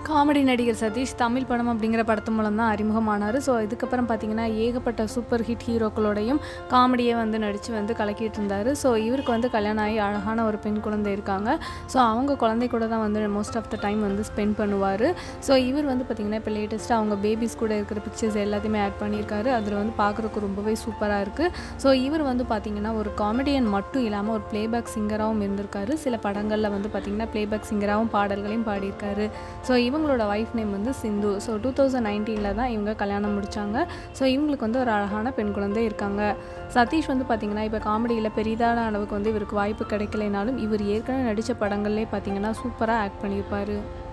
comedy நடிகர் சதீஷ் தமிழ் படம் அப்படிங்கிற படத்து மூலம் தான் அறிமுகமானார் ஸோ இதுக்கப்புறம் பார்த்தீங்கன்னா ஏகப்பட்ட சூப்பர் ஹிட் ஹீரோக்களோடையும் காமெடியை வந்து நடித்து வந்து கலக்கிட்டு இருந்தார் ஸோ இவருக்கு வந்து கல்யாணம் ஆகி அழகான ஒரு பெண் குழந்தை இருக்காங்க ஸோ அவங்க குழந்தை கூட தான் வந்து மோஸ்ட் ஆஃப் த டைம் வந்து ஸ்பெண்ட் பண்ணுவார் ஸோ இவர் வந்து பார்த்திங்கன்னா இப்போ லேட்டஸ்ட்டாக அவங்க பேபிஸ் கூட இருக்கிற பிக்சர்ஸ் எல்லாத்தையுமே ஆட் பண்ணியிருக்காரு அதில் வந்து பார்க்குறக்கு ரொம்பவே சூப்பராக இருக்குது ஸோ இவர் வந்து பார்த்திங்கன்னா ஒரு காமெடியன் மட்டும் இல்லாமல் ஒரு ப்ளேபேக் சிங்கராகவும் இருந்திருக்காரு சில படங்களில் வந்து பார்த்திங்கன்னா ப்ளேபேக் சிங்கராகவும் பாடல்களையும் பாடியிருக்காரு ஸோ இவங்களோட ஒய்ஃப் நேம் வந்து சிந்து ஸோ டூ தௌசண்ட் நைன்டீனில் தான் இவங்க கல்யாணம் முடித்தாங்க ஸோ இவங்களுக்கு வந்து ஒரு அழகான பெண் குழந்தை இருக்காங்க சதீஷ் வந்து பார்த்திங்கன்னா இப்போ காமெடியில் பெரிதான அளவுக்கு வந்து இவருக்கு வாய்ப்பு கிடைக்கலைனாலும் இவர் ஏற்கனவே நடித்த படங்கள்லேயே பார்த்திங்கன்னா சூப்பராக ஆக்ட் பண்ணியிருப்பார்